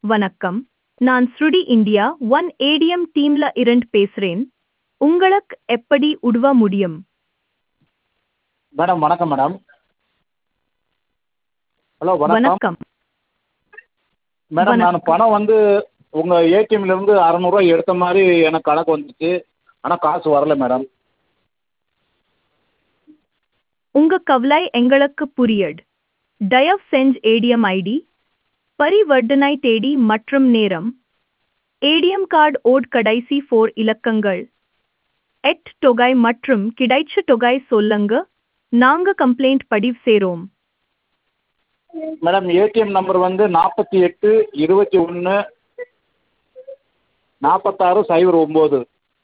வணக்கம் நான் ஸ்ருடி இந்தியா ஒன் ஏடிஎம் டீம்ல இருந்து பேசுறேன் உங்களுக்கு எப்படி உதவ முடியும் மேடம் வணக்கம் மேடம் ஹலோ வணக்கம் வணக்கம் மேடம் நான் வணக்கம். பணம் வந்து உங்கள் ஏடிஎம்லேருந்து அறநூறுவா எடுத்த மாதிரி எனக்கு கணக்கு வந்துச்சு ஆனால் காசு வரல மேடம் உங்க கவலை எங்களுக்கு புரியுது தயவு செஞ்சு ஏடிஎம் ஐடி பரிவர்த்தனை தேதி மற்றும் நேரம் ஏடிஎம் கார்டு ஓட் கடைசி ஃபோர் இலக்கங்கள் எட் தொகை மற்றும் கிடைச்ச தொகை சொல்லுங்க நாங்க கம்ப்ளைண்ட் பதிவு செய்றோம் மேடம் ஏடிஎம் நம்பர் வந்து நாற்பத்தி எட்டு இருபத்தி ஒன்று நாற்பத்தாறு சைபர் ஒம்பது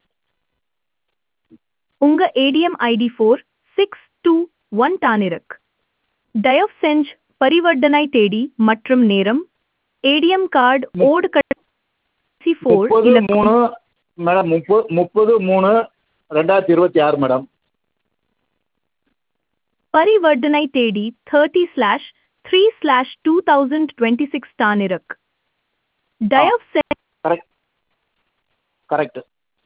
உங்க ATM ID four six two one டானிருக் தயவு செஞ்சு பரிவர்த்தனை தேதி மற்றும் நேரம் ஏடிஎம் கார்டு ஓடு கடைசி ஃபோர் முப்பது இலக்கம் மூணு மேடம் முப்பது முப்பது மூணு ரெண்டாயிரத்தி இருபத்தி ஆறு மேடம் பரிவர்த்தனை தேதி thirty slash three slash two thousand twenty six டானிருக் தயவு செஞ்சு கரெக்ட் கரெக்ட்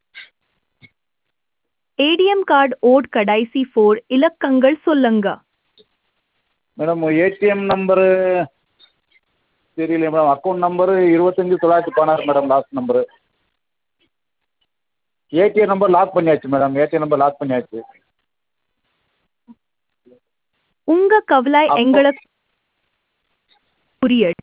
ஏடிஎம் கார்டு ஓட் கடைசி ஃபோர் இலக்கங்கள் சொல்லுங்க மேடம் ஏடிஎம் நம்பரு தெரியல மேடம் அக்கௌண்ட் நம்பரு இருபத்தஞ்சி தொள்ளாயிரத்தி பதினாறு madam last number ATM number lock பண்ணியாச்சு மேடம் ஏடிஎம் நம்பர் லாக் பண்ணியாச்சு உங்க கவலை அப்போ- எங்களுக்கு புரியுது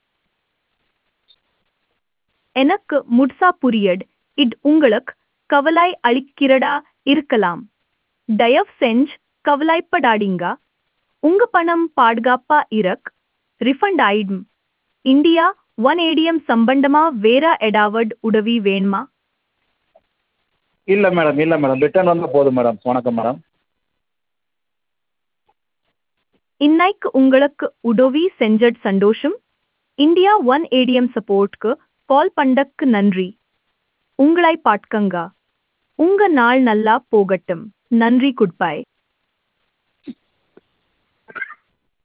எனக்கு முட்சா புரியுது இது உங்களுக்கு கவலை அளிக்கிறதா இருக்கலாம் தயவு செஞ்சு கவலைப்படாதீங்க உங்க பணம் பாதுகாப்பா இருக் ரிஃபண்ட் ஆயிடும் இந்தியா ஒன் ஏடிஎம் சம்பந்தமா வேற ஏதாவது உதவி வேணுமா இல்லை மேடம் இல்லை மேடம் ரிட்டர்ன் வந்தால் போதும் மேடம் வணக்கம் மேடம் இன்னைக்கு உங்களுக்கு உதவி செஞ்சது சந்தோஷம் இந்தியா ஒன் ஏடிஎம் சப்போர்ட்க்கு கால் பண்ணக்கு நன்றி உங்களை பார்க்கங்க உங்க நாள் நல்லா போகட்டும் நன்றி குட்பை